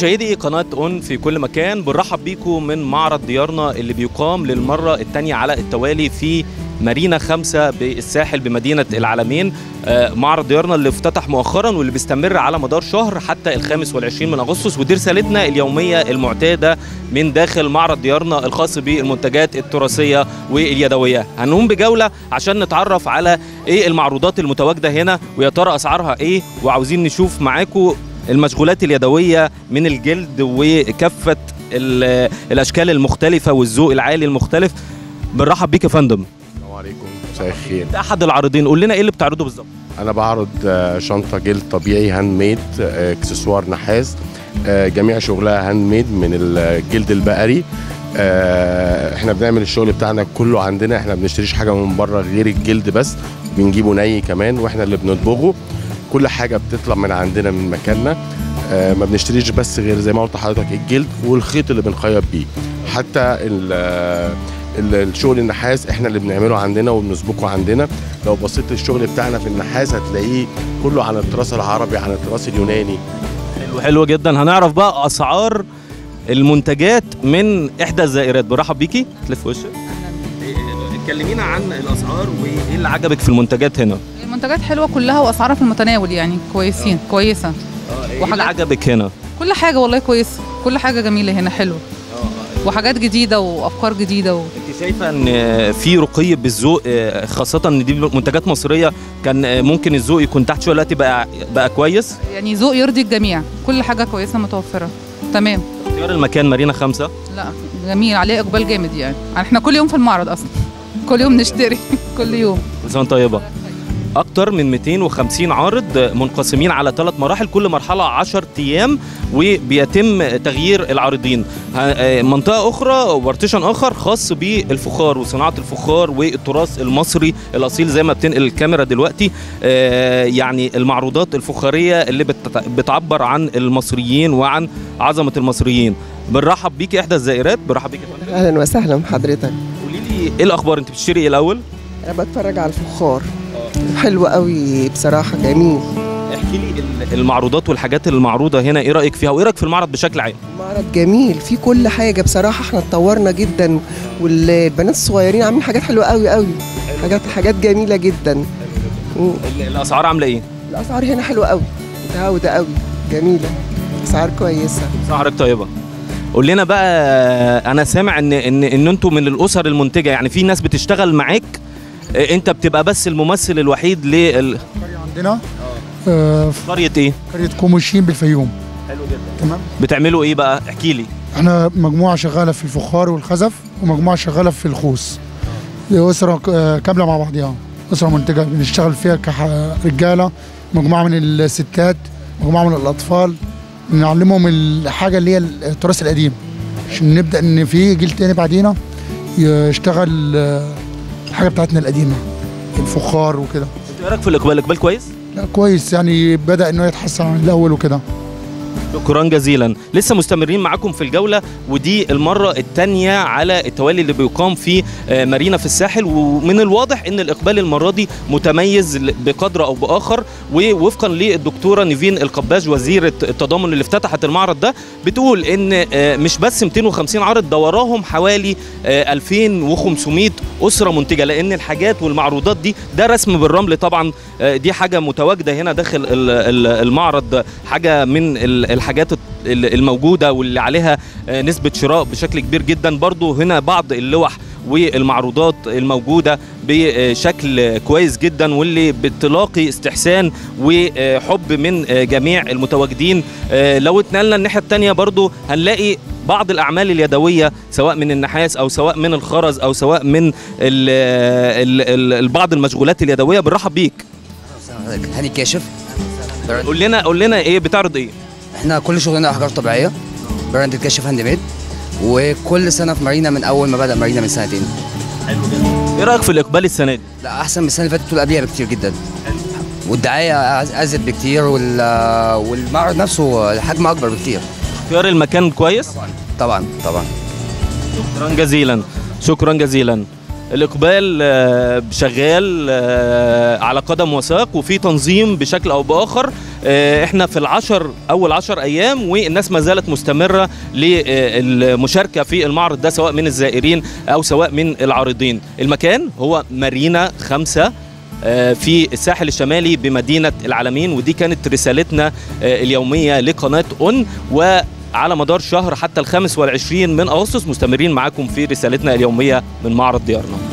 مشاهدي قناة أون في كل مكان بنرحب بيكم من معرض ديارنا اللي بيقام للمرة الثانية على التوالي في مارينا خمسة بالساحل بمدينة العالمين آه، معرض ديارنا اللي افتتح مؤخرا واللي بيستمر على مدار شهر حتى الخامس والعشرين من أغسطس ودي رسالتنا اليومية المعتادة من داخل معرض ديارنا الخاص بالمنتجات التراثية واليدوية هنقوم بجولة عشان نتعرف على ايه المعروضات المتواجدة هنا ويا ترى أسعارها ايه وعاوزين نشوف معاكم المشغولات اليدوية من الجلد وكافة ال- الأشكال المختلفة والذوق العالي المختلف بنرحب بيك يا فندم السلام عليكم مساء الخير انت احد العارضين قول لنا ايه اللي بتعرضه بالظبط انا بعرض آه، شنطه جلد طبيعي هاند ميد آه، اكسسوار نحاس آه، جميع شغلها هاند ميد من الجلد البقري آه، احنا بنعمل الشغل بتاعنا كله عندنا احنا بنشتريش حاجه من بره غير الجلد بس بنجيبه ني كمان واحنا اللي بنطبخه كل حاجه بتطلع من عندنا من مكاننا آه، ما بنشتريش بس غير زي ما قلت لحضرتك الجلد والخيط اللي بنخيط بيه حتى ال- آه، ال- الشغل النحاس احنا اللي بنعمله عندنا وبنسبقه عندنا لو بصيت للشغل بتاعنا في النحاس هتلاقيه كله عن التراث العربي عن التراث اليوناني حلو حلو جدا هنعرف بقى اسعار المنتجات من احدى الزائرات برحب بيكي تلف وشك اتكلمينا عن الاسعار وايه اللي عجبك في المنتجات هنا المنتجات حلوه كلها واسعارها في المتناول يعني كويسين كويسه ايه اللي وحاجات- عجبك هنا كل حاجه والله كويسه كل حاجه جميله هنا حلوه وحاجات جديده وافكار جديده و... انت شايفه ان في رقي بالذوق آه، خاصه ان دي منتجات مصريه كان آه، ممكن الذوق يكون تحت شويه دلوقتي بقى بقى كويس يعني ذوق يرضي الجميع كل حاجه كويسه متوفره تمام اختيار المكان مارينا خمسة لا جميل عليه اقبال جامد يعني احنا كل يوم في المعرض اصلا كل يوم نشتري كل يوم كل سنه وأنت طيبه اكتر من 250 عارض منقسمين على ثلاث مراحل كل مرحله 10 ايام وبيتم تغيير العارضين ه- آه، منطقه اخرى وارتيشن اخر خاص بالفخار وصناعه الفخار والتراث المصري الاصيل زي ما بتنقل الكاميرا دلوقتي آه، يعني المعروضات الفخاريه اللي بتت- بتعبر عن المصريين وعن عظمه المصريين بنرحب بيكي احدى الزائرات برحب بيكي يا فندم اهلا وسهلا بحضرتك قولي لي ايه الاخبار انت بتشتري ايه الاول انا بتفرج على الفخار حلو قوي بصراحه جميل احكي لي ال- المعروضات والحاجات المعروضه هنا ايه رايك فيها وايه رايك في المعرض بشكل عام معرض جميل في كل حاجه بصراحه احنا اتطورنا جدا والبنات الصغيرين عاملين حاجات حلوه قوي قوي حاجات حاجات جميله جدا مم. ال- الاسعار عامله ايه الاسعار هنا حلوه قوي متعوده قوي جميله اسعار كويسه اسعارك طيبه قول لنا بقى انا سامع ان ان ان انتوا من الاسر المنتجه يعني في ناس بتشتغل معاك آه، انت بتبقى بس الممثل الوحيد لل قرية عندنا آه، في قريه ايه قرية كوموشين بالفيوم حلو جدا تمام بتعملوا ايه بقى احكي لي احنا مجموعة شغالة في الفخار والخزف ومجموعة شغالة في الخوص دي أسرة آه، كاملة مع بعضها أسرة منتجة بنشتغل فيها كرجالة مجموعة من الستات مجموعة من الأطفال نعلمهم الحاجة اللي هي التراث القديم عشان نبدأ إن في جيل تاني بعدينا يشتغل آه، الحاجة بتاعتنا القديمة الفخار وكده انت ايه رايك في الاقبال الاقبال كويس لا كويس يعني بدأ إنه يتحسن عن الأول وكده شكرا جزيلا لسه مستمرين معاكم في الجولة ودي المرة الثانية على التوالي اللي بيقام في آه، مارينا في الساحل ومن الواضح ان الاقبال المرة دي متميز ل- بقدر او باخر ووفقا للدكتورة نيفين القباج وزيرة التضامن اللي افتتحت المعرض ده بتقول ان آه، مش بس 250 عارض ده وراهم حوالي آه، 2500 أسرة منتجة لأن الحاجات والمعروضات دي ده رسم بالرمل طبعا آه، دي حاجة متواجدة هنا داخل ال- ال- المعرض حاجة من ال- الحاجات ال- الموجودة واللي عليها آه، نسبة شراء بشكل كبير جدا برضو هنا بعض اللوح والمعروضات الموجودة بشكل كويس جدا واللي بتلاقي استحسان وحب من آه، جميع المتواجدين آه، لو اتنقلنا الناحية التانية برضو هنلاقي بعض الأعمال اليدوية سواء من النحاس أو سواء من الخرز أو سواء من ال ال ال بعض المشغولات اليدوية بنرحب بيك حضرتك هاني كاشف قول لنا قول لنا ايه بتعرض ايه احنا كل شغلنا احجار طبيعيه براند الكاشف هاند ميد وكل سنه في مارينا من اول ما بدا مارينا من سنتين ايه رايك في الاقبال السنه دي لا احسن من السنه اللي فاتت واللي قبلها بكتير جدا والدعايه أز- ازيد بكتير وال- والمعرض نفسه حجمه اكبر بكتير اختيار المكان كويس طبعا طبعا شكرا جزيلا شكرا جزيلا الاقبال آه، شغال آه، على قدم وساق وفي تنظيم بشكل او باخر آه، احنا في العشر اول عشر ايام والناس ما زالت مستمره للمشاركه في المعرض ده سواء من الزائرين او سواء من العارضين المكان هو مارينا خمسة آه، في الساحل الشمالي بمدينة العالمين ودي كانت رسالتنا آه، اليومية لقناة أون وعلى مدار شهر حتى الخامس والعشرين من أغسطس مستمرين معاكم في رسالتنا اليومية من معرض ديارنا